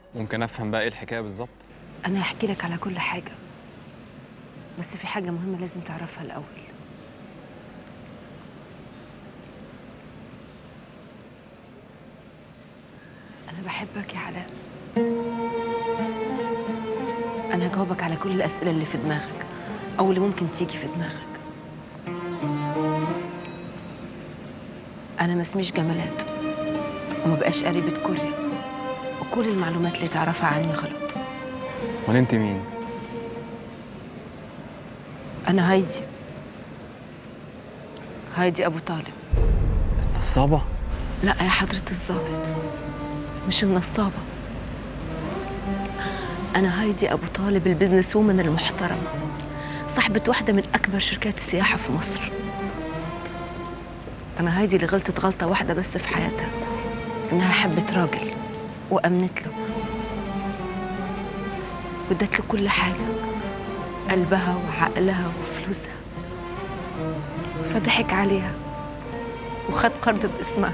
ممكن افهم بقى ايه الحكايه بالظبط انا هحكي لك على كل حاجه بس في حاجه مهمه لازم تعرفها الاول انا بحبك يا علاء انا هجاوبك على كل الاسئله اللي في دماغك او اللي ممكن تيجي في دماغك انا ما اسميش جمالات وما بقاش قريبه كوريا وكل المعلومات اللي تعرفها عني غلط امال انت مين أنا هايدي هايدي أبو طالب نصابه لا يا حضرة الضابط مش النصابة أنا هايدي أبو طالب البزنس وومن المحترمة صاحبة واحدة من أكبر شركات السياحة في مصر أنا هايدي اللي غلطت غلطة واحدة بس في حياتها إنها حبت راجل وأمنت له وادت له كل حاجة قلبها وعقلها وفلوسها فضحك عليها وخد قرض باسمها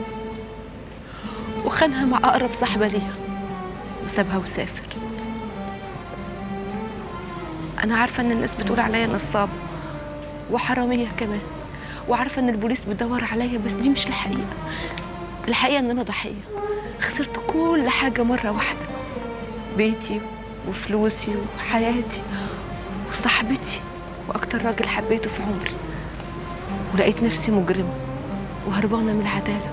وخانها مع أقرب صاحبة ليها وسابها وسافر أنا عارفة إن الناس بتقول عليا نصابة وحرامية كمان وعارفة إن البوليس بيدور عليا بس دي مش الحقيقة الحقيقة إن أنا ضحية خسرت كل حاجة مرة واحدة بيتي وفلوسي وحياتي وصاحبتي وأكتر راجل حبيته في عمري ولقيت نفسي مجرمة وهربانة من العدالة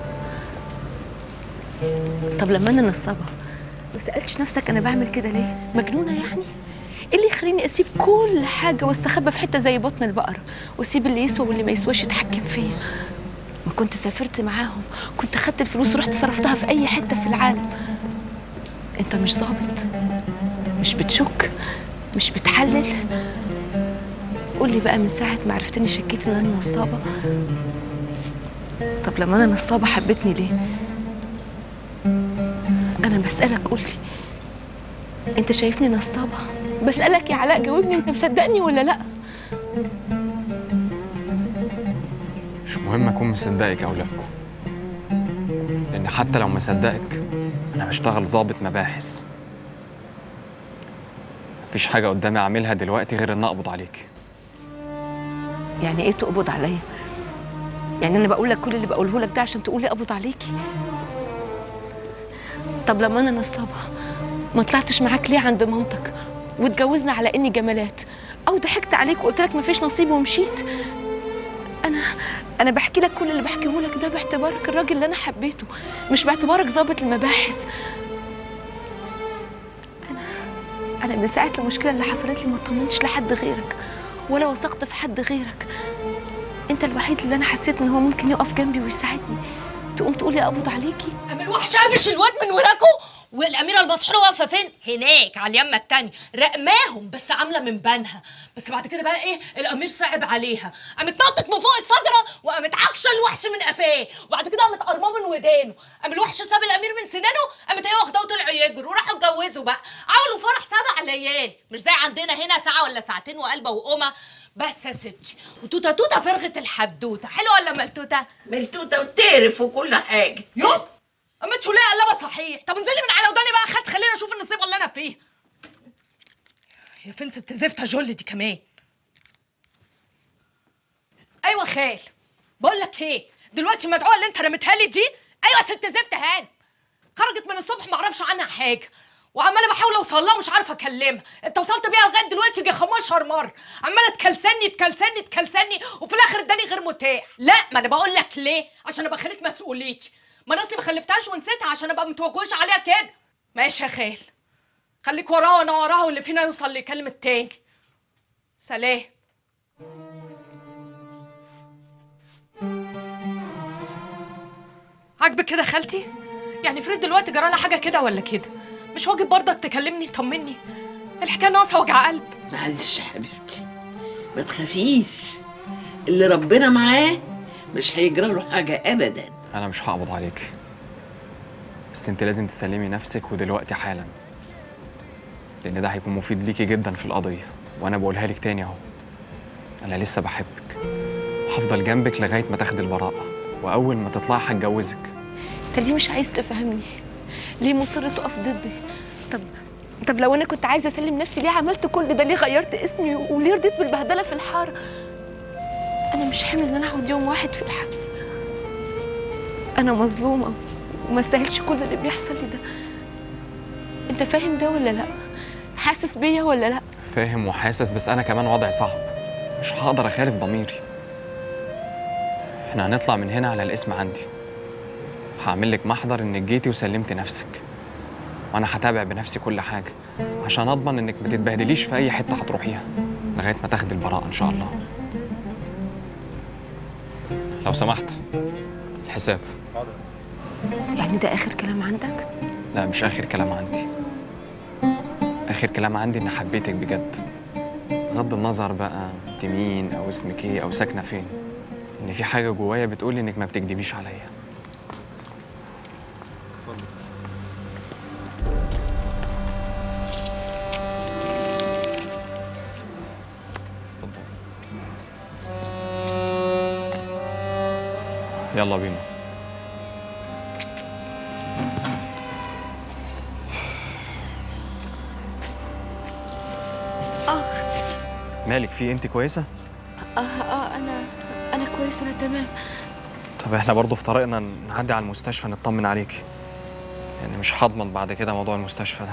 طب لما أنا نصابة ما سألتش نفسك أنا بعمل كده ليه؟ مجنونة يعني؟ إيه اللي يخليني أسيب كل حاجة واستخبى في حتة زي بطن البقرة وأسيب اللي يسوى واللي ما يسواش يتحكم فيا؟ ما كنت سافرت معاهم كنت خدت الفلوس ورحت صرفتها في أي حتة في العالم أنت مش ظابط مش بتشك مش بتحلل قولي بقى من ساعة ما عرفتني شكيت إن أنا نصابة طب لما أنا نصابة حبتني ليه؟ أنا بسألك قولي أنت شايفني نصابة؟ بسألك يا علاء جاوبني أنت مصدقني ولا لأ؟ مش مهم اكون مصدقك او لا لان حتى لو مصدقك انا بشتغل ضابط مباحث مفيش حاجه قدامي اعملها دلوقتي غير ان اقبض عليك يعني إيه تقبض عليا؟ يعني أنا بقول لك كل اللي بقوله لك ده عشان تقولي أقبض عليكي؟ طب لما أنا نصابة ما طلعتش معاك ليه عند مامتك واتجوزنا على إني جمالات أو ضحكت عليك وقلت لك مفيش نصيب ومشيت أنا أنا بحكي لك كل اللي بحكيه لك ده باعتبارك الراجل اللي أنا حبيته مش باعتبارك ضابط المباحث أنا أنا من ساعة المشكلة اللي حصلت لي ما اطمنتش لحد غيرك ولا وثقت في حد غيرك أنت الوحيد اللي أنا حسيت إن هو ممكن يقف جنبي ويساعدني تقوم تقولي أقبض عليكي قام الوحش قابش الواد من وراكو والاميره المسحوره واقفه فين هناك على اليمه التانية رقماهم بس عامله من بنها بس بعد كده بقى ايه الامير صعب عليها قامت نطت من فوق الصدره وقامت عكشه الوحش من قفاه وبعد كده قامت قرماه من ودانه قام الوحش ساب الامير من سنانه قامت هي واخداه وطلعوا يجروا وراحوا اتجوزوا بقى عملوا فرح سبع ليالي مش زي عندنا هنا ساعه ولا ساعتين وقلبه وقمه بس يا ستي وتوته توته فرغت الحدوته حلوه ولا ملتوته ملتوته وتعرف وكل حاجه يوب اما انتوا ليه قلبه صحيح طب انزلي من على وداني بقى خد خلينا اشوف النصيب اللي انا فيه يا فين ست زفتة جول دي كمان ايوه خال بقول لك ايه دلوقتي المدعوه اللي انت رميتها لي دي ايوه ست زفتة هان خرجت من الصبح ما اعرفش عنها حاجه وعماله بحاول اوصل لها ومش عارفه اكلمها اتصلت بيها لغايه دلوقتي يجي 15 مره عماله تكلسني تكلسني تكلسني وفي الاخر اداني غير متاح لا ما انا بقول لك ليه عشان ابقى خليت مسؤوليتي ما انا اصلي ما خلفتهاش ونسيتها عشان ابقى متوجوش عليها كده ماشي يا خال خليك وراها وانا وراها واللي فينا يوصل اللي يكلم التاني سلام عاجبك كده خالتي يعني فريد دلوقتي جرالها حاجه كده ولا كده مش واجب برضك تكلمني تطمني الحكايه ناقصه وجع قلب معلش يا حبيبتي ما تخافيش اللي ربنا معاه مش هيجرى له حاجه ابدا انا مش هقبض عليك بس انت لازم تسلمي نفسك ودلوقتي حالا لان ده هيكون مفيد ليكي جدا في القضيه وانا بقولها لك تاني اهو انا لسه بحبك هفضل جنبك لغايه ما تاخدي البراءه واول ما تطلعي هتجوزك أنت ليه مش عايز تفهمني؟ ليه مصر تقف ضدي؟ طب طب لو انا كنت عايزه اسلم نفسي ليه عملت كل ده ليه غيرت اسمي وليه رضيت بالبهدله في الحاره انا مش حامل ان انا اقعد يوم واحد في الحبس انا مظلومه وما استاهلش كل اللي بيحصل لي ده انت فاهم ده ولا لا حاسس بيا ولا لا فاهم وحاسس بس انا كمان وضعي صعب مش هقدر اخالف ضميري احنا هنطلع من هنا على الاسم عندي هعمل لك محضر انك جيتي وسلمت نفسك وانا هتابع بنفسي كل حاجه عشان اضمن انك ما تتبهدليش في اي حته هتروحيها لغايه ما تاخدي البراءه ان شاء الله لو سمحت الحساب يعني ده اخر كلام عندك لا مش اخر كلام عندي اخر كلام عندي ان حبيتك بجد بغض النظر بقى انت مين او اسمك ايه او ساكنه فين ان في حاجه جوايا بتقول انك ما بتكدبيش عليا يلا بينا مالك في انت كويسه اه اه انا انا كويسه انا تمام طب احنا برضه في طريقنا نعدي على المستشفى نطمن عليكي يعني مش هضمن بعد كده موضوع المستشفى ده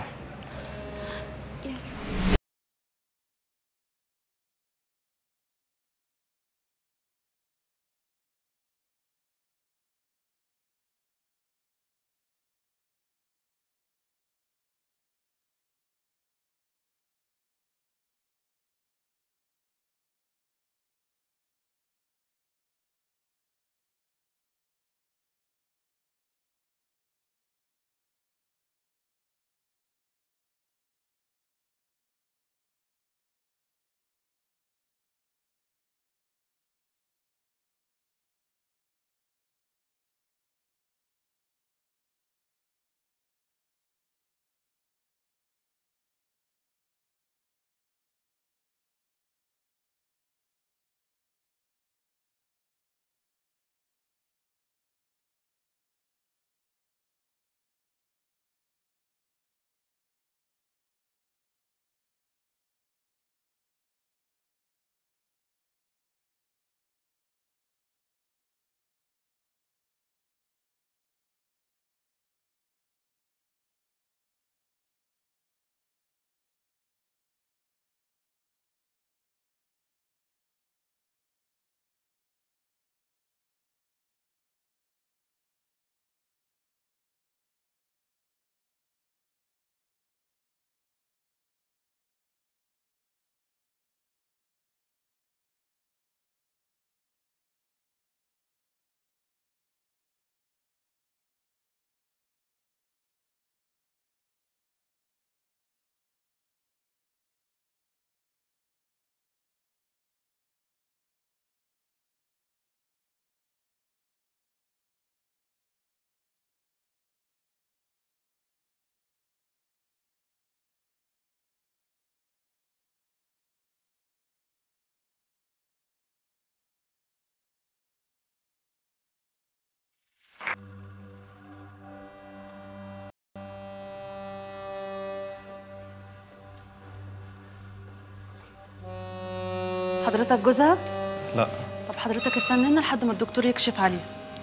حضرتك جوزها؟ لا طب حضرتك استنى هنا لحد ما الدكتور يكشف عليه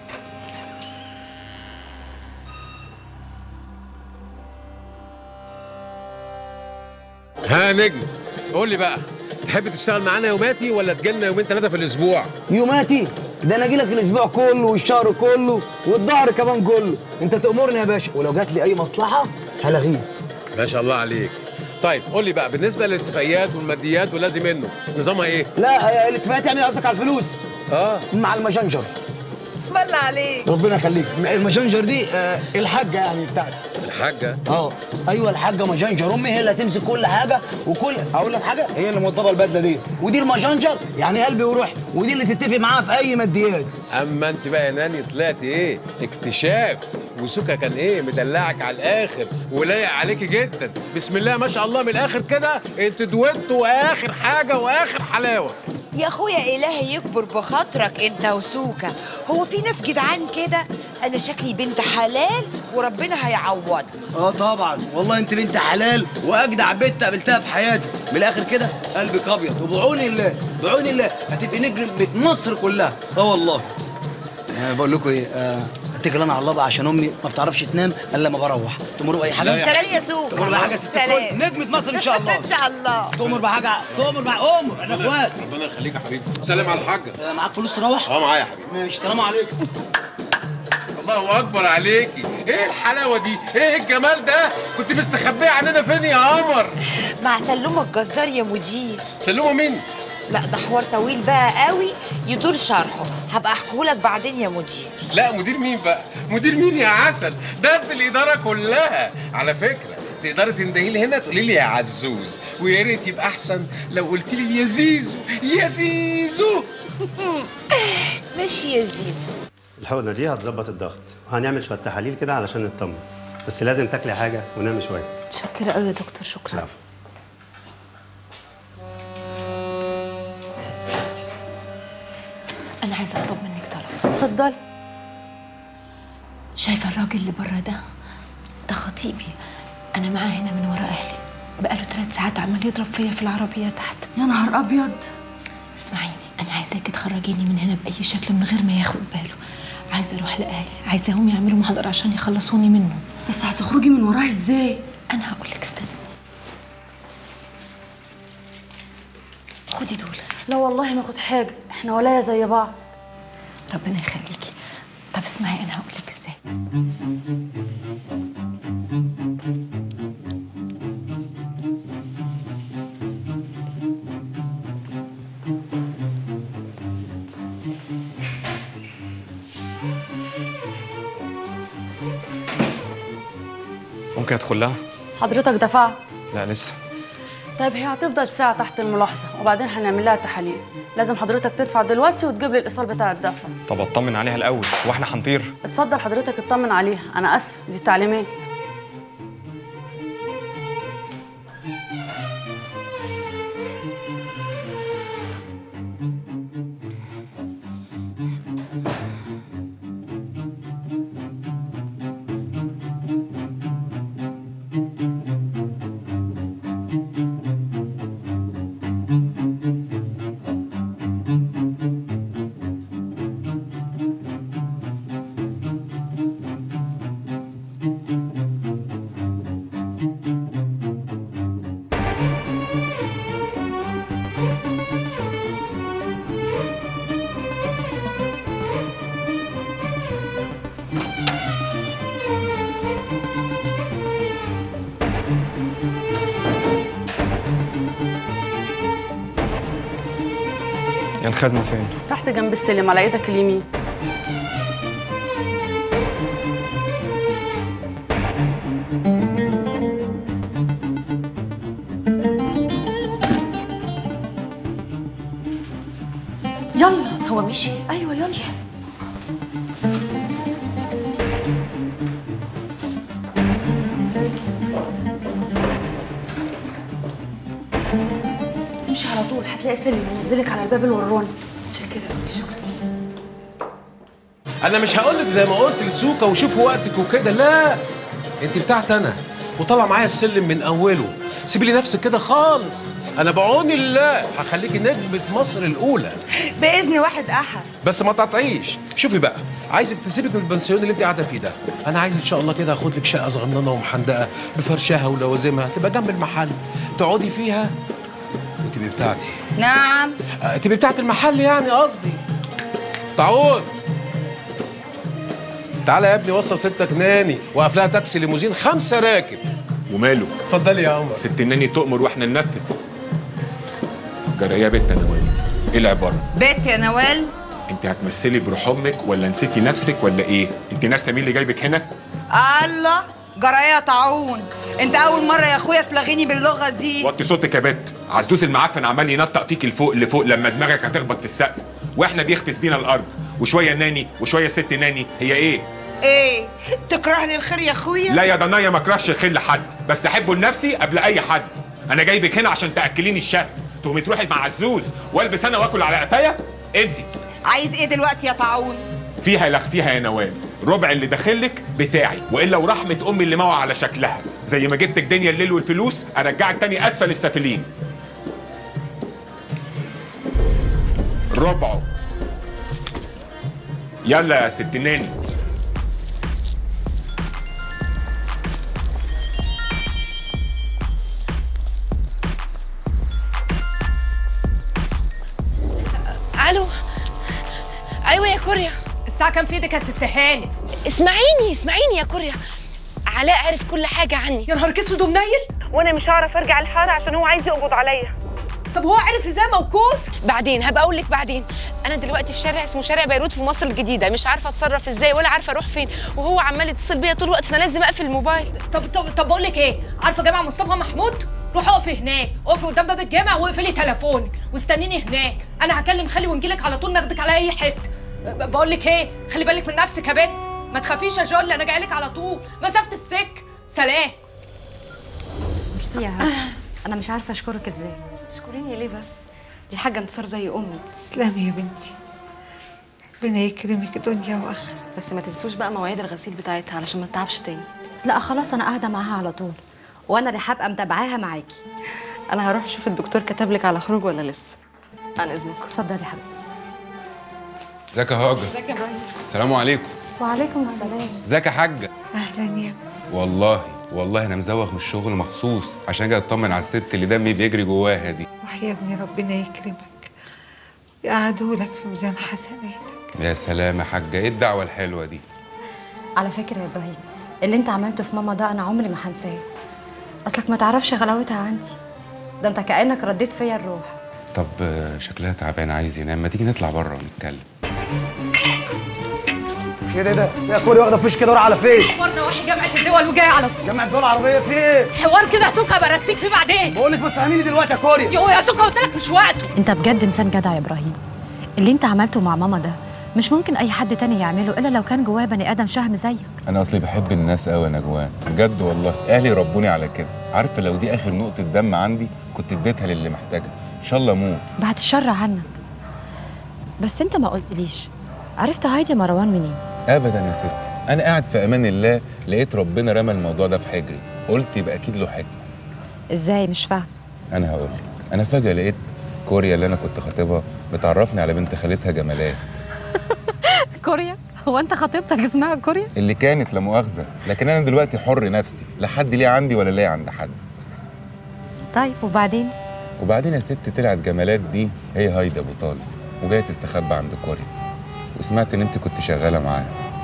ها نجم قول لي بقى تحب تشتغل معانا يوماتي ولا تجيلنا يومين ثلاثه في الاسبوع يوماتي ده انا اجيلك الاسبوع كله والشهر كله والظهر كمان كله انت تامرني يا باشا ولو جات لي اي مصلحه هلغيك ما شاء الله عليك طيب قول لي بقى بالنسبه للاتفاقيات والماديات واللازم منه نظامها ايه لا آه، الاتفاقات يعني قصدك على الفلوس اه مع المجنجر اسم الله عليك ربنا يخليك المجنجر دي آه الحاجه يعني بتاعتي الحاجه اه ايوه الحاجه مجنجر امي هي اللي هتمسك كل حاجه وكل اقول لك حاجه هي اللي موضبه البدله دي ودي المجنجر يعني قلبي وروحي ودي اللي تتفق معاها في اي ماديات اما انت بقى يا ناني طلعت ايه اكتشاف وسوكا كان ايه مدلعك على الاخر ولايق عليكي جدا بسم الله ما شاء الله من الاخر كده انت دويتوا اخر حاجه واخر حلاوه يا اخويا الهي يكبر بخاطرك انت وسوكا هو في ناس جدعان كده انا شكلي بنت حلال وربنا هيعوض اه طبعا والله انت بنت حلال واجدع بنت قابلتها في حياتي من الاخر كده قلبك ابيض وبعون الله بعون الله هتبقي نجم بيت مصر كلها اه والله آه بقول لكم ايه آه اتكل انا على الله بقى عشان امي ما بتعرفش تنام الا لما بروح تمروا باي حاجه سلام يا سوكا تؤمر بحاجه ست الكل سلام نجمه مصر ان شاء الله ان شاء الله تؤمر بحاجه تؤمر بحاجه امر انا اخوات ربنا يخليك يا حبيبي سلام على الحاجه آه معاك فلوس تروح اه معايا يا حبيبي ماشي سلام عليكم الله اكبر عليكي ايه الحلاوه دي ايه الجمال ده كنت مستخبيه عننا فين يا قمر مع سلومة الجزار يا مدير سلموا مين لا ده حوار طويل بقى قوي يطول شرحه هبقى احكيهولك بعدين يا مدير لا مدير مين بقى مدير مين يا عسل ده ابن الاداره كلها على فكره تقدري تندهي لي هنا تقولي لي يا عزوز ويا ريت يبقى احسن لو قلت لي يا زيزو يا زيزو ماشي يا زيزو الحقنه دي هتظبط الضغط وهنعمل شويه تحاليل كده علشان نطمن بس لازم تاكلي حاجه ونامي شويه متشكرة قوي يا دكتور شكرا العفو. انا عايزه اطلب منك طلب اتفضلي شايفه الراجل اللي بره ده ده خطيبي انا معاه هنا من ورا اهلي بقاله ثلاث ساعات عمال يضرب فيا في العربيه تحت يا نهار ابيض اسمعيني انا عايزاكي تخرجيني من هنا باي شكل من غير ما ياخد باله عايزه اروح لاهلي عايزاهم يعملوا محاضره عشان يخلصوني منه بس هتخرجي من وراه ازاي انا هقول لك استني خدي دول لا والله ما كنت حاجه احنا ولايا زي بعض ربنا يخليكي طب اسمعي انا هقول لك ازاي ممكن ادخل لها حضرتك دفعت لا لسه طيب هي هتفضل ساعه تحت الملاحظه وبعدين هنعمل لها تحاليل لازم حضرتك تدفع دلوقتي وتجيب لي الايصال بتاع الدفع طب اطمن عليها الاول واحنا هنطير اتفضل حضرتك اطمن عليها انا اسفه دي تعليمات يا الخزنه فين تحت جنب السلم على ايدك اليمين يلا هو مشي ايوه يلا امشي على طول هتلاقي سلم ينزلك على الباب الوراني متشكره قوي شكرا انا مش هقول لك زي ما قلت لسوكا وشوفوا وقتك وكده لا انت بتاعت انا وطالع معايا السلم من اوله سيبي لي نفسك كده خالص انا بعون الله هخليكي نجمة مصر الاولى باذن واحد احد بس ما تقطعيش شوفي بقى عايزك تسيبك من البنسيون اللي انت قاعده فيه ده انا عايز ان شاء الله كده اخد لك شقه صغننه ومحندقه بفرشها ولوازمها تبقى جنب المحل تقعدي فيها وتبقي بتاعتي نعم آه، تبقي بتاعت المحل يعني قصدي تعود تعالى يا ابني وصل ستك ناني وقف لها تاكسي ليموزين خمسه راكب وماله اتفضلي يا عمر ست الناني تؤمر واحنا ننفذ جرى يا بنت نوال ايه العباره بيت يا نوال انت هتمثلي بروح امك ولا نسيتي نفسك ولا ايه انت ناسه مين اللي جايبك هنا الله جرايه طاعون انت اول مره يا اخويا تلغيني باللغه دي وطي صوتك يا بنت عزوز المعفن عمال ينطق فيك لفوق لفوق لما دماغك هتخبط في السقف واحنا بيخفز بينا الارض وشويه ناني وشويه ست ناني هي ايه ايه تكره لي الخير يا اخويا لا يا ضنايا ما اكرهش الخير لحد بس احبه لنفسي قبل اي حد انا جايبك هنا عشان تاكليني الشهد تقومي تروحي مع عزوز والبس انا واكل على قفايا انسي عايز ايه دلوقتي يا طاعون فيها لخ فيها يا نوال ربع اللي داخلك بتاعي والا ورحمه امي اللي موعى على شكلها زي ما جبتك دنيا الليل والفلوس ارجعك تاني اسفل السافلين ربعه يلا يا ست ناني الو ايوه يا كوريا الساعه كام في ايدك يا ست هاني اسمعيني اسمعيني يا كوريا علاء عرف كل حاجه عني يا نهار اسود ومنيل وانا مش هعرف ارجع الحاره عشان هو عايز يقبض عليا طب هو عرف ازاي موكوس بعدين هبقى اقول لك بعدين انا دلوقتي في شارع اسمه شارع بيروت في مصر الجديده مش عارفه اتصرف ازاي ولا عارفه اروح فين وهو عمال يتصل بيا طول الوقت فانا لازم اقفل الموبايل طب طب طب بقول لك ايه عارفه جامع مصطفى محمود روحي اقفي هناك اقفي قدام باب الجامع واقفلي تليفونك واستنيني هناك انا هكلم خالي ونجيلك على طول ناخدك على اي حته ب- بقول لك ايه خلي بالك من نفسك يا بنت ما تخافيش يا جول انا جايلك على طول مسافه السك سلام ميرسي يا هبه انا مش عارفه اشكرك ازاي تشكريني ليه بس دي حاجه انتصار زي امي تسلمي يا بنتي ربنا يكرمك دنيا واخره بس ما تنسوش بقى مواعيد الغسيل بتاعتها علشان ما تتعبش تاني لا خلاص انا قاعده معاها على طول وانا اللي هبقى متابعاها معاكي انا هروح اشوف الدكتور كتب لك على خروج ولا لسه عن اذنك اتفضلي يا حبيبتي ازيك يا هاجر ازيك يا ابراهيم السلام عليكم وعليكم السلام ازيك يا حاجه اهلا يا ابني والله والله انا مزوغ من الشغل مخصوص عشان اجي اطمن على الست اللي دمي بيجري جواها دي ويا ابني ربنا يكرمك يقعدوا لك في ميزان حسناتك يا سلام يا حاجه ايه الدعوه الحلوه دي على فكره يا ابراهيم اللي انت عملته في ماما ده انا عمري ما هنساه اصلك ما تعرفش غلاوتها عندي ده انت كانك رديت فيا الروح طب آه، شكلها تعبان عايز ينام ما تيجي نطلع بره ونتكلم ايه ده ده يا كوري واخده فيش كده وراح على فين حوار نواحي جامعه الدول وجاي على طول جامعة الدول العربية في ايه؟ حوار كده يا سوكا برسيك فيه بعدين بقول لك ما تفهميني دلوقتي يا كوري يو يا سوكا قلت لك مش وقته انت بجد انسان جدع يا ابراهيم اللي انت عملته مع ماما ده مش ممكن اي حد تاني يعمله الا لو كان جواه بني ادم شهم زيك انا اصلي بحب الناس قوي يا نجوان بجد والله اهلي ربوني على كده عارفه لو دي اخر نقطه دم عندي كنت اديتها للي محتاجها ان شاء الله اموت بعد الشر عنك بس انت ما قلتليش عرفت هايدي مروان منين ابدا يا ستي انا قاعد في امان الله لقيت ربنا رمى الموضوع ده في حجري قلت يبقى اكيد له حكمه ازاي مش فاهم انا هقول لك انا فجاه لقيت كوريا اللي انا كنت خاطبها بتعرفني على بنت خالتها جمالات كوريا هو انت خطيبتك اسمها كوريا اللي كانت لا مؤاخذه لكن انا دلوقتي حر نفسي لا حد ليه عندي ولا ليا عند حد طيب وبعدين وبعدين يا ست طلعت جمالات دي هي هايدي ابو طالب وجايه تستخبى عند كوريا وسمعت ان انت كنت شغاله معاها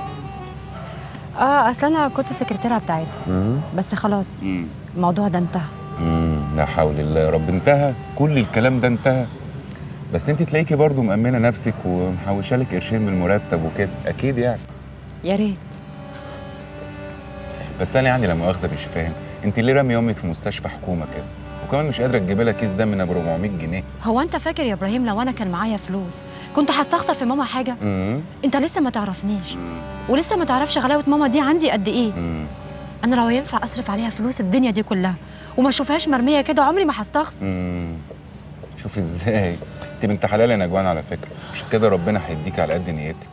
اه اصل انا كنت سكرتيرة بتاعتها امم بس خلاص الموضوع ده انتهى امم لا حول الله يا رب انتهى كل الكلام ده انتهى بس انت تلاقيكي برضو مأمنه نفسك ومحوشه لك قرشين من المرتب وكده اكيد يعني يا ريت بس انا يعني لا مؤاخذه مش فاهم انت ليه رامي امك في مستشفى حكومه كده وكمان مش قادره تجيب لها كيس دم من ابو 400 جنيه هو انت فاكر يا ابراهيم لو انا كان معايا فلوس كنت هستخسر في ماما حاجه امم انت لسه ما تعرفنيش ولسه ما تعرفش غلاوه ماما دي عندي قد ايه انا لو ينفع اصرف عليها فلوس الدنيا دي كلها وما اشوفهاش مرميه كده عمري ما هستخسر امم شوف ازاي انت بنت حلال يا نجوان على فكره عشان كده ربنا هيديك على قد نيتك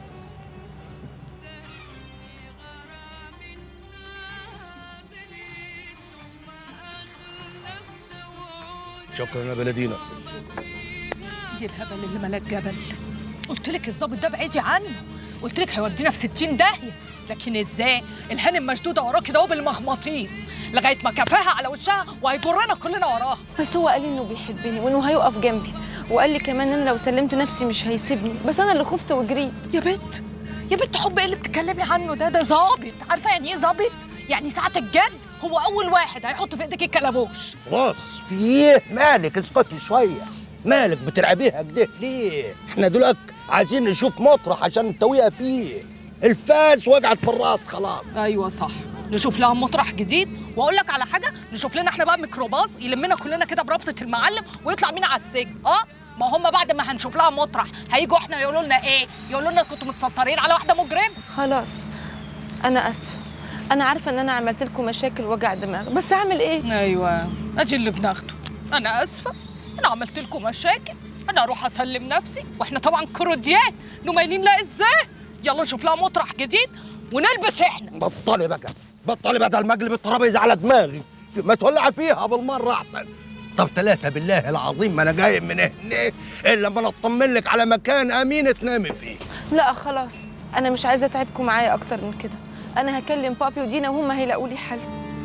شكرا يا بلدينا دي الهبل اللي ملاك جبل قلت لك الظابط ده بعيدي عنه قلت لك هيودينا في 60 داهيه لكن ازاي الهانم مشدوده وراه كده اهو بالمغناطيس لغايه ما كفاها على وشها وهيجرنا كلنا وراها بس هو قال لي انه بيحبني وانه هيقف جنبي وقال لي كمان ان لو سلمت نفسي مش هيسيبني بس انا اللي خفت وجريت يا بنت يا بنت حب ايه اللي بتتكلمي عنه ده ده ظابط عارفه يعني ايه ظابط يعني ساعه الجد هو اول واحد هيحط في ايدك الكلبوش خلاص في ايه مالك اسكتي شويه مالك بتلعبيها كده ليه احنا دلوقتي عايزين نشوف مطرح عشان نتويها فيه الفاس وقعت في الراس خلاص ايوه صح نشوف لها مطرح جديد واقول لك على حاجه نشوف لنا احنا بقى ميكروباص يلمنا كلنا كده بربطه المعلم ويطلع بينا على السجن اه ما هم بعد ما هنشوف لها مطرح هيجوا احنا يقولوا لنا ايه يقولوا لنا كنتوا متسترين على واحده مجرم خلاص انا اسفه انا عارفه ان انا عملت لكم مشاكل وجع دماغ بس اعمل ايه ايوه ادي اللي بناخده انا اسفه انا عملت لكم مشاكل انا اروح اسلم نفسي واحنا طبعا كروديان نميلين لا ازاي يلا نشوف لها مطرح جديد ونلبس احنا بطلي بقى بطلي بدل ما اقلب الترابيزه على دماغي ما تولع فيها بالمره احسن طب ثلاثة بالله العظيم ما انا جاي من هنا الا لما انا اطمن لك على مكان امين تنامي فيه لا خلاص انا مش عايزه اتعبكم معايا اكتر من كده انا هكلم بابي ودينا وهم هيلاقوا لي حل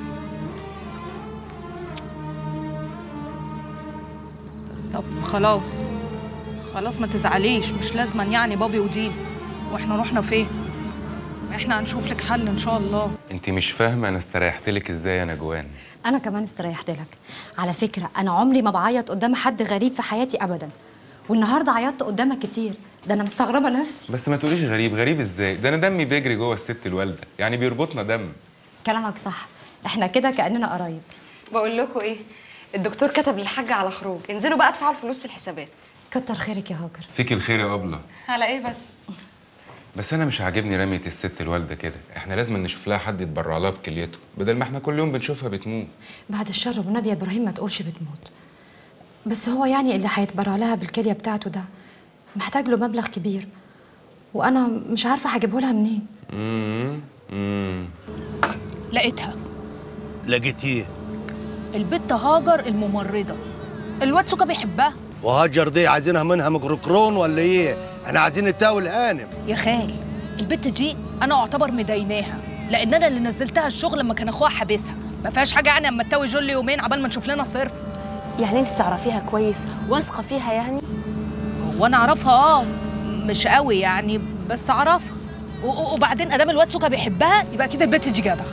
طب خلاص خلاص ما تزعليش مش لازما يعني بابي ودين واحنا رحنا فين احنا هنشوف لك حل ان شاء الله انت مش فاهمه انا استريحت لك ازاي يا نجوان انا كمان استريحت لك على فكره انا عمري ما بعيط قدام حد غريب في حياتي ابدا والنهارده عيطت قدامك كتير ده انا مستغربه نفسي بس ما تقوليش غريب غريب ازاي ده انا دمي بيجري جوه الست الوالده يعني بيربطنا دم كلامك صح احنا كده كاننا قرايب بقول لكم ايه الدكتور كتب للحاجه على خروج انزلوا بقى ادفعوا الفلوس في الحسابات كتر خيرك يا هاجر فيك الخير يا ابله على ايه بس بس انا مش عاجبني رميه الست الوالده كده احنا لازم نشوف لها حد يتبرع لها بكليته بدل ما احنا كل يوم بنشوفها بتموت بعد الشر والنبي يا ابراهيم ما تقولش بتموت بس هو يعني اللي هيتبرع لها بالكليه بتاعته ده محتاج له مبلغ كبير وانا مش عارفه هجيبه لها منين امم امم لقيتها لقيتيه البت هاجر الممرضه الواد سوكا بيحبها وهاجر دي عايزينها منها ميكروكرون ولا ايه احنا عايزين التاو الهانم يا خال البت دي انا اعتبر مديناها لان انا اللي نزلتها الشغل لما كان اخوها حابسها ما فيهاش حاجه يعني اما تتوي جولي يومين عبال ما نشوف لنا صرف يعني انت تعرفيها كويس واثقه فيها يعني وانا اعرفها اه مش قوي يعني بس اعرفها و- و- وبعدين ادام الواد سوكا بيحبها يبقى اكيد البت دي جدعه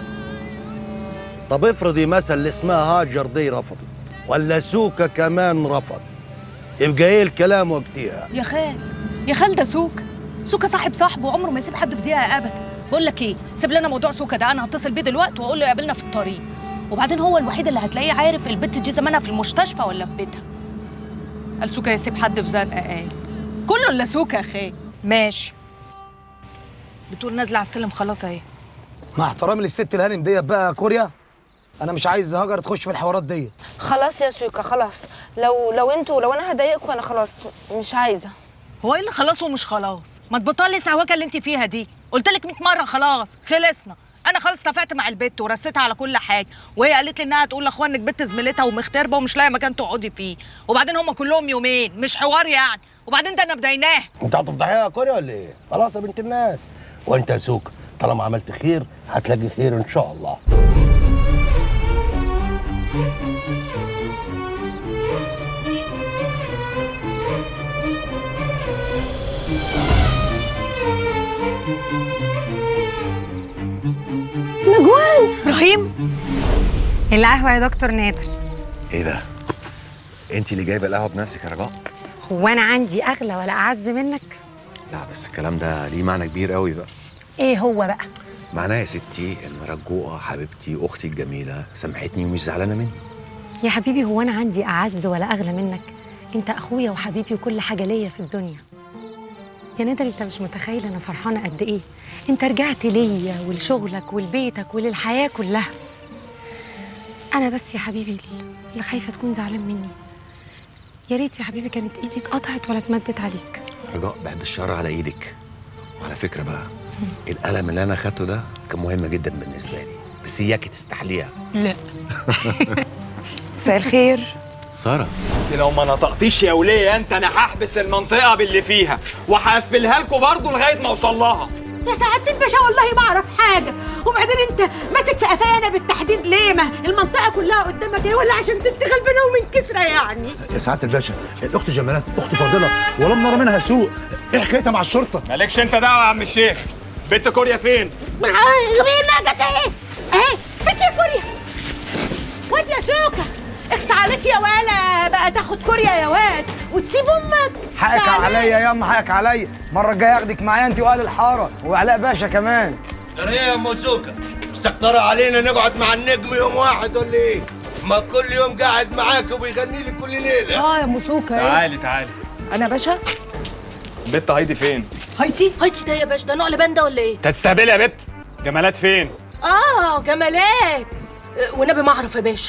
طب افرضي مثلا اللي اسمها هاجر دي رفضت ولا سوكا كمان رفض يبقى ايه الكلام وقتها يا خال يا خال ده سوكا سوكا صاحب صاحبه وعمره ما يسيب حد في دقيقه ابدا بقول لك ايه سيب لنا موضوع سوكا ده انا هتصل بيه دلوقتي واقول له يقابلنا في الطريق وبعدين هو الوحيد اللي هتلاقيه عارف البت دي زمانها في المستشفى ولا في بيتها قال سوكا يسيب حد في زنقه قال كله الا سوكا يا خال ماشي بتقول نازله على السلم خلاص اهي مع احترامي للست الهانم ديت بقى يا كوريا انا مش عايز هاجر تخش في الحوارات ديت خلاص يا سويكا خلاص لو لو انتوا لو انا هضايقكم انا خلاص مش عايزه هو ايه اللي خلاص ومش خلاص ما تبطلي السهوكه اللي انت فيها دي قلت لك 100 مره خلاص خلصنا انا خلاص اتفقت مع البت ورستها على كل حاجه وهي قالت لي انها تقول لاخوها انك بنت زميلتها ومغتربه ومش لاقيه مكان تقعدي فيه وبعدين هم كلهم يومين مش حوار يعني وبعدين ده انا بديناه انت هتفضحيها يا كوريا ولا ايه خلاص يا بنت الناس وانت يا سوكا طالما عملت خير هتلاقي خير ان شاء الله نجوان ابراهيم القهوة يا دكتور نادر ايه ده؟ انت اللي جايبه القهوه بنفسك يا رجاء؟ هو أنا عندي أغلى ولا أعز منك؟ لا بس الكلام ده ليه معنى كبير قوي بقى إيه هو بقى؟ معناه يا ستي ان رجوقه حبيبتي اختي الجميله سامحتني ومش زعلانه مني يا حبيبي هو أنا عندي أعز ولا أغلى منك؟ أنت أخويا وحبيبي وكل حاجة ليا في الدنيا يا نادر أنت مش متخيل أنا فرحانة قد إيه أنت رجعت ليا ولشغلك ولبيتك وللحياة كلها أنا بس يا حبيبي اللي خايفة تكون زعلان مني يا ريت يا حبيبي كانت إيدي اتقطعت ولا اتمدت عليك رجاء بعد الشر على ايدك وعلى فكره بقى القلم اللي انا اخدته ده كان مهم جدا بالنسبه لي بس اياكي تستحليها لا مساء الخير ساره انت لو ما نطقتيش يا وليه انت انا هحبس المنطقه باللي فيها وهقفلها لكم برضه لغايه ما اوصل لها يا سعادة الباشا والله ما اعرف حاجة وبعدين انت ماسك في قفانا بالتحديد ليه ما المنطقة كلها قدامك ايه ولا عشان ست غلبانة ومن كسرة يعني يا سعاده الباشا الاخت جمالات اخت فاضله ولم نرى منها سوء ايه حكايتها مع الشرطه مالكش انت دعوه يا عم الشيخ بنت كوريا فين مين جت ايه اهي بنت يا كوريا واد يا سوكا اخس عليك يا ولا بقى تاخد كوريا يا واد وتسيب امك حقك عليا يا ام حقك عليا المره الجايه اخدك معايا انت واهل الحاره وعلاء باشا كمان ترى ايه يا ام سوكا مستكترة علينا نقعد مع النجم يوم واحد ولا ايه ما كل يوم قاعد معاك وبيغني لي كل ليله اه يا موسوكا تعالي تعالي انا باشا بنت هايدي فين؟ هايتي هايتي ده يا باشا ده نوع لبان ده ولا ايه انت هتستهبلي يا بت جمالات فين اه جمالات آه، والنبي ما اعرف يا باشا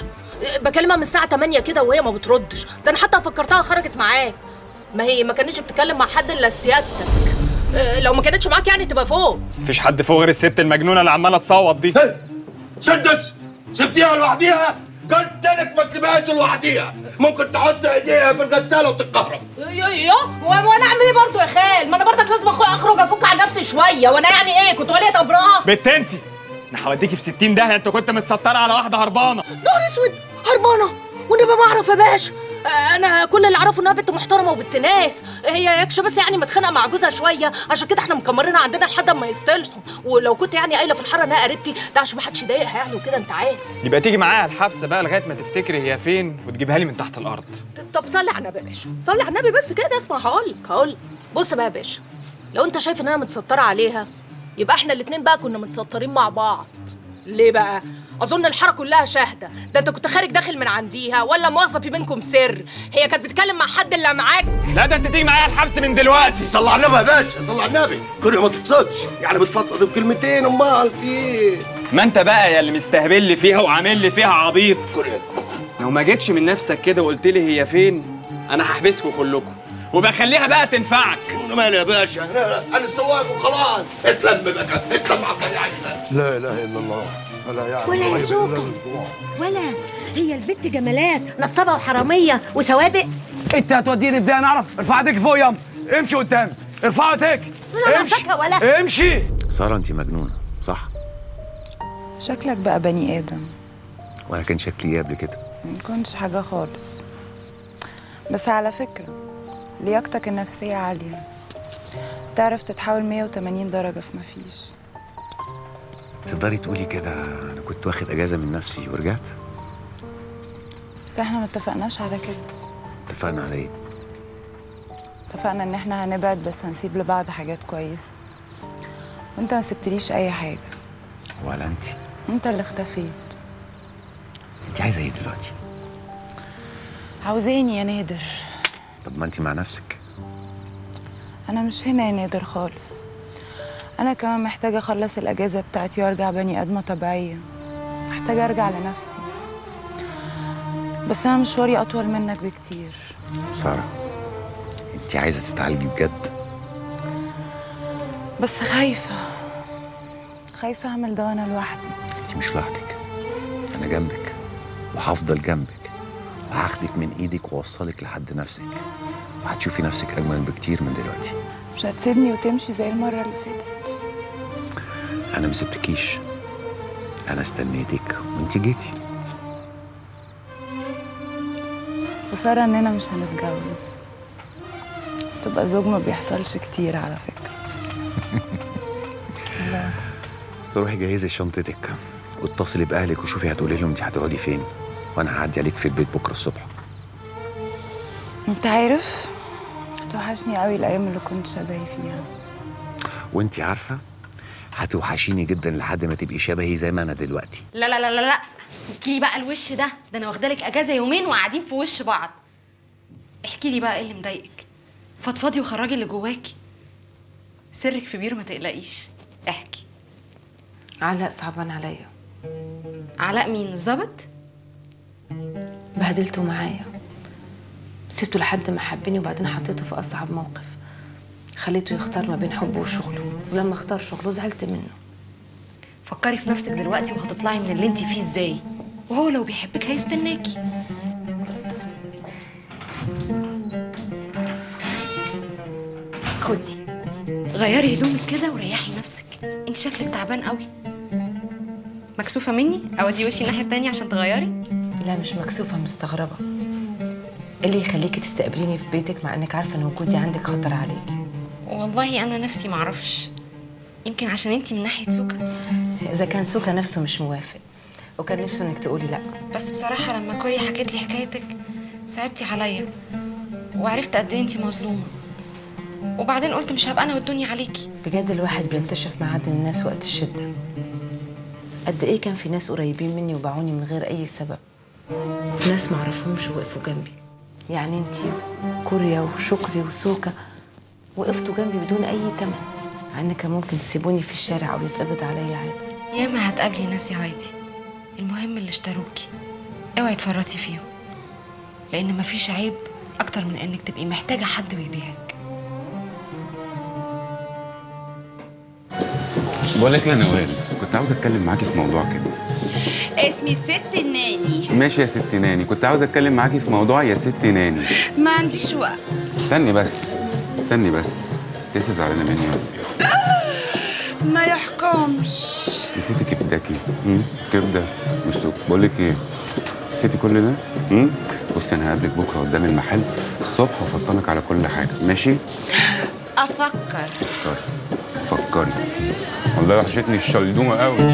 بكلمها من الساعه 8 كده وهي ما بتردش ده انا حتى فكرتها خرجت معاك ما هي ما كانتش بتتكلم مع حد الا سيادتك آه، لو ما كانتش معاك يعني تبقى فوق مفيش حد فوق غير الست المجنونه اللي عماله تصوت دي سدس سبتيها لوحديها قلت لك ما تسيبهاش لوحديها ممكن تحط ايديها في الغساله وتتكهرب يو يو و- وانا اعمل ايه برضه يا خال ما انا برضك لازم أخو- اخرج افك عن نفسي شويه وانا يعني ايه كنت وليه ابراهيم بنت انت انا هوديكي في 60 داهيه انت كنت متستره على واحده هربانه نهار اسود هربانه ونبقى ما اعرف يا باشا آه، انا كل اللي اعرفه انها بنت محترمه وبنت ناس هي يكش بس يعني متخانقه مع جوزها شويه عشان كده احنا مكمرينها عندنا لحد ما يصطلحوا ولو كنت يعني قايله في الحاره انها قريبتي ده عشان ما حدش يضايقها يعني وكده انت عارف يبقى تيجي معايا الحبس بقى لغايه ما تفتكري هي فين وتجيبها لي من تحت الارض طب صلي على النبي يا باشا صلي على النبي بس كده اسمع هقولك هقولك بص بقى يا باشا لو انت شايف ان انا متستره عليها يبقى احنا الاتنين بقى كنا متسترين مع بعض ليه بقى اظن الحاره كلها شاهده ده انت كنت خارج داخل من عنديها ولا مؤاخذه في بينكم سر هي كانت بتتكلم مع حد اللي معاك لا ده انت تيجي معايا الحبس من دلوقتي صلى على النبي يا باشا صلى على النبي كوريا ما تقصدش يعني بتفضفض بكلمتين امال في ايه ما انت بقى يا اللي مستهبل لي فيها وعامل لي فيها عبيط لو ما جيتش من نفسك كده وقلت لي هي فين انا هحبسكم كلكم وبخليها بقى تنفعك انا مالي يا باشا انا انا السواق وخلاص اتلم بقى اتلم على الطريق لا اله الا الله ولا يعلم ولا الغيب إلا يسوق. الله. ولا هي البت جمالات نصابه وحراميه وسوابق انت هتوديني ازاي انا اعرف ارفع ايديك فوق يا امشي قدامي ارفع ايديك أنا امشي فاكرة ولا. امشي ساره انت مجنونه صح شكلك بقى بني آدم وانا كان شكلي ايه قبل كده مكنش حاجة خالص بس على فكرة لياقتك النفسية عالية تعرف تتحول 180 درجة في مفيش تقدري تقولي كده انا كنت واخد اجازه من نفسي ورجعت بس احنا ما اتفقناش على كده اتفقنا على ايه اتفقنا ان احنا هنبعد بس هنسيب لبعض حاجات كويسة وانت ما سبتليش اي حاجة ولا انت انت اللي اختفيت انت عايزه ايه دلوقتي عاوزاني يا نادر طب ما انت مع نفسك انا مش هنا يا نادر خالص انا كمان محتاجه اخلص الاجازه بتاعتي وارجع بني ادمه طبيعيه محتاجه ارجع لنفسي بس انا مشواري اطول منك بكتير ساره انت عايزه تتعالجي بجد بس خايفه خايفه اعمل ده وانا لوحدي انت مش لوحدك انا جنبك وهفضل جنبك وهاخدك من ايدك واوصلك لحد نفسك وهتشوفي نفسك اجمل بكتير من دلوقتي مش هتسيبني وتمشي زي المره اللي فاتت انا ما سبتكيش انا استنيتك وانت جيتي وسارة اننا مش هنتجوز تبقى زوج ما بيحصلش كتير على فكره روحي جهزي شنطتك واتصلي باهلك وشوفي هتقولي لهم انت هتقعدي فين وانا هعدي عليك في البيت بكره الصبح انت عارف هتوحشني قوي الايام اللي كنت شبهي فيها وانت عارفه هتوحشيني جدا لحد ما تبقي شبهي زي ما انا دلوقتي لا لا لا لا لا فكي لي بقى الوش ده ده انا واخده لك اجازه يومين وقاعدين في وش بعض احكي لي بقى ايه اللي مضايقك فضفضي وخرجي اللي جواكي سرك في بير ما تقلقيش احكي علاء صعبان عليا علاء مين الظابط بهدلته معايا سبته لحد ما حبني وبعدين حطيته في اصعب موقف خليته يختار ما بين حبه وشغله ولما اختار شغله زعلت منه فكري في نفسك دلوقتي وهتطلعي من اللي انت فيه ازاي وهو لو بيحبك هيستناكي خدي غيري هدومك كده وريحي نفسك انت شكلك تعبان قوي مكسوفه مني اودي وشي الناحيه التانية عشان تغيري لا مش مكسوفه مستغربه ايه اللي يخليكي تستقبليني في بيتك مع انك عارفه ان وجودي عندك خطر عليكي والله انا نفسي معرفش يمكن عشان انت من ناحيه سوكا اذا كان سوكا نفسه مش موافق وكان نفسه انك تقولي لا بس بصراحه لما كوريا حكت لي حكايتك صعبتي عليا وعرفت قد ايه انت مظلومه وبعدين قلت مش هبقى انا والدنيا عليكي بجد الواحد بيكتشف معادن الناس وقت الشده قد ايه كان في ناس قريبين مني وباعوني من غير اي سبب ناس معرفهمش وقفوا جنبي يعني انتي كوريا وشكري وسوكا وقفتوا جنبي بدون اي تمن مع ان كان ممكن تسيبوني في الشارع او يتقبض عليا عادي ياما هتقابلي ناس يا هايدي المهم اللي اشتروكي اوعي تفرطي فيهم لان مفيش عيب اكتر من انك تبقي محتاجه حد ويبيعك بقول لك يا نوال كنت عاوز اتكلم معاكي في موضوع كده اسمي الست الناني ماشي يا ست ناني كنت عاوز اتكلم معاكي في موضوع يا ست ناني ما عنديش وقت استني بس استني بس لسه زعلانه مني ولا إيه؟ ما يحكمش نسيتي كبداكي امم كبده والسوق بقول لك ايه نسيتي كل ده امم بصي انا هقابلك بكره قدام المحل الصبح وافطنك على كل حاجه ماشي افكر فكري فكري والله وحشتني الشلدومه قوي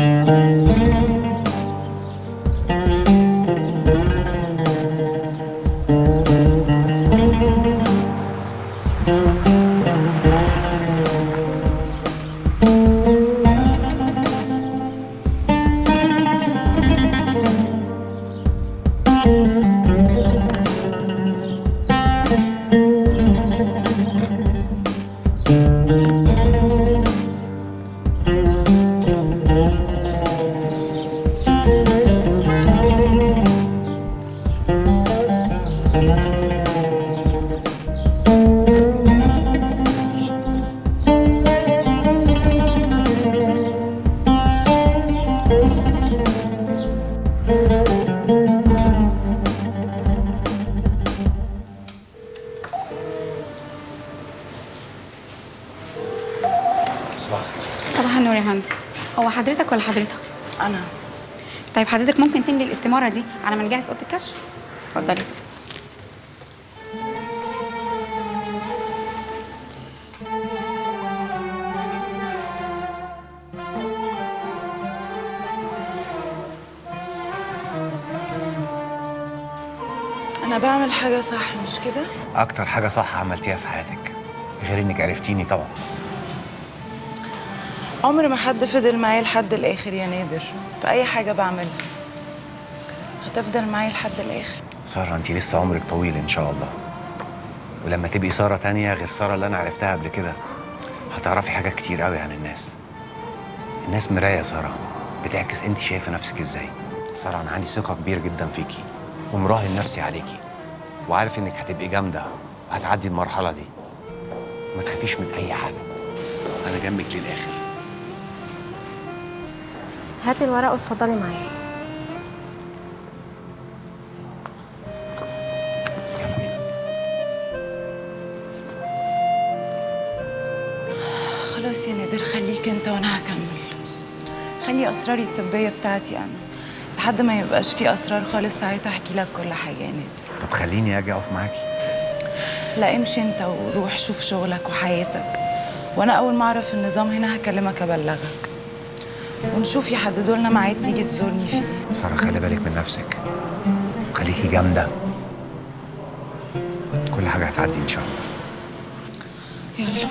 صباح النور يا هند هو حضرتك ولا حضرتك انا طيب حضرتك ممكن تملي الاستماره دي على ما نجهز اوضه الكشف اتفضلي سلام انا بعمل حاجه صح مش كده اكتر حاجه صح عملتيها في حياتك غير انك عرفتيني طبعا عمر ما حد فضل معايا لحد الاخر يا نادر في اي حاجه بعملها هتفضل معايا لحد الاخر ساره انت لسه عمرك طويل ان شاء الله ولما تبقي ساره تانية غير ساره اللي انا عرفتها قبل كده هتعرفي حاجات كتير قوي عن الناس الناس مرايه يا ساره بتعكس انت شايفه نفسك ازاي ساره انا عندي ثقه كبير جدا فيكي ومراهن نفسي عليكي وعارف انك هتبقي جامده وهتعدي المرحله دي ما تخافيش من اي حاجه انا جنبك للاخر هاتي الورق واتفضلي معايا خلاص يا نادر خليك انت وانا هكمل خلي اسراري الطبيه بتاعتي انا لحد ما يبقاش في اسرار خالص ساعتها احكي لك كل حاجه يا نادر طب خليني اجي اقف معاكي لا امشي انت وروح شوف شغلك وحياتك وانا اول ما اعرف النظام هنا هكلمك ابلغك ونشوف يحددوا لنا ميعاد تيجي تزورني فيه ساره خلي بالك من نفسك خليكي جامده كل حاجه هتعدي ان شاء الله يلا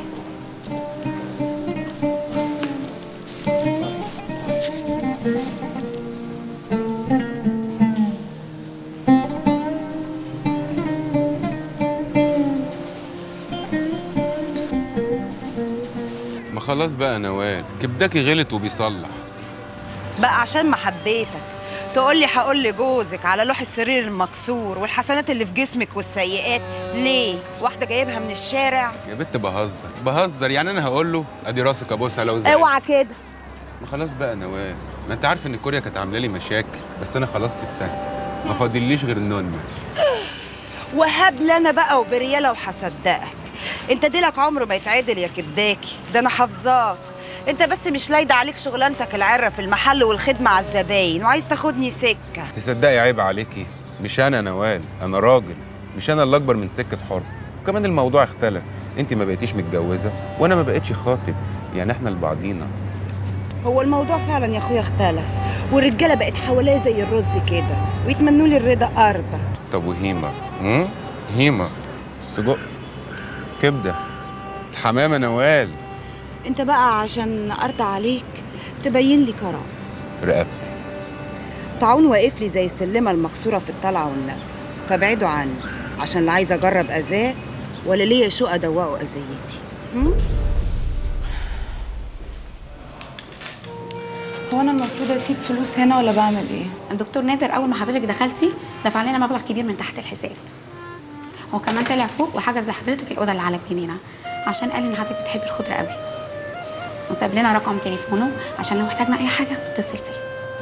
ما خلاص بقى يا نوال كبداكي غلط وبيصلح بقى عشان ما حبيتك تقول لي هقول لجوزك على لوح السرير المكسور والحسنات اللي في جسمك والسيئات ليه واحده جايبها من الشارع يا بنت بهزر بهزر يعني انا هقول له ادي راسك ابوسها لو زعل اوعى كده ما خلاص بقى يا نوال ما انت عارف ان كوريا كانت عامله لي مشاكل بس انا خلاص سبتها ما فاضليش غير نونيا وهب لي انا بقى وبرياله وهصدقك انت ديلك عمره ما يتعدل يا كبداكي ده انا حافظاك انت بس مش لايده عليك شغلانتك العره في المحل والخدمه على الزباين وعايز تاخدني سكه تصدقي عيب عليكي مش انا نوال انا راجل مش انا اللي اكبر من سكه حر وكمان الموضوع اختلف انت ما بقيتيش متجوزه وانا ما بقيتش خاطب يعني احنا لبعضينا هو الموضوع فعلا يا اخويا اختلف والرجاله بقت حواليا زي الرز كده ويتمنوا لي الرضا ارضى طب وهيما هم؟ هيما سجق كبده الحمامه نوال انت بقى عشان ارضى عليك تبين لي كرم رقبتي طاعون واقف لي زي السلمه المكسوره في الطلعه والنزله فابعدوا عني عشان لا عايزه اجرب اذاه ولا ليا شو ادوقه اذيتي هم؟ هو انا المفروض اسيب فلوس هنا ولا بعمل ايه الدكتور نادر اول ما حضرتك دخلتي دفع لنا مبلغ كبير من تحت الحساب هو كمان طلع فوق وحجز لحضرتك الاوضه اللي على الجنينه عشان قال ان حضرتك بتحبي الخضره قوي وساب لنا رقم تليفونه عشان لو احتاجنا اي حاجه بتصل بيه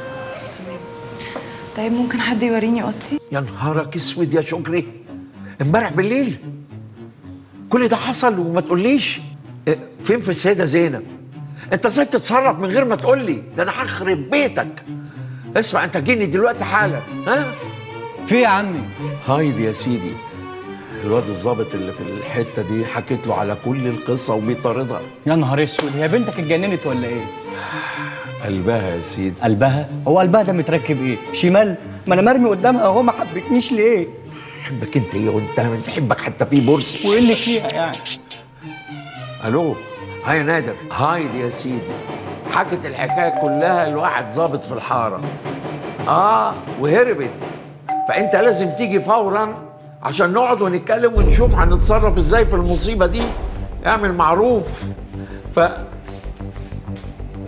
طيب ممكن حد يوريني اوضتي يا نهارك اسود يا شكري امبارح بالليل كل ده حصل وما تقوليش إيه، فين في السيده زينب انت ازاي تتصرف من غير ما تقول لي ده انا هخرب بيتك اسمع انت جيني دلوقتي حالا ها في يا عمي هايدي يا سيدي الواد الظابط اللي في الحته دي حكيت له على كل القصه وبيطاردها يا نهار اسود هي بنتك اتجننت ولا ايه؟ قلبها يا سيدي قلبها؟ هو قلبها ده متركب ايه؟ شمال؟ ما انا مرمي قدامها اهو ما حبتنيش ليه؟ حبك انت ايه وانت بتحبك حتى في بورصه وايه اللي فيها يعني؟ الو هاي نادر هايدي يا سيدي حكت الحكايه كلها لواحد ظابط في الحاره اه وهربت فانت لازم تيجي فورا عشان نقعد ونتكلم ونشوف هنتصرف ازاي في المصيبه دي اعمل معروف ف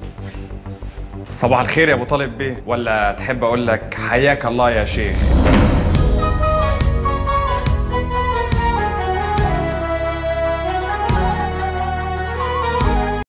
صباح الخير يا ابو طالب بيه ولا تحب اقول لك حياك الله يا شيخ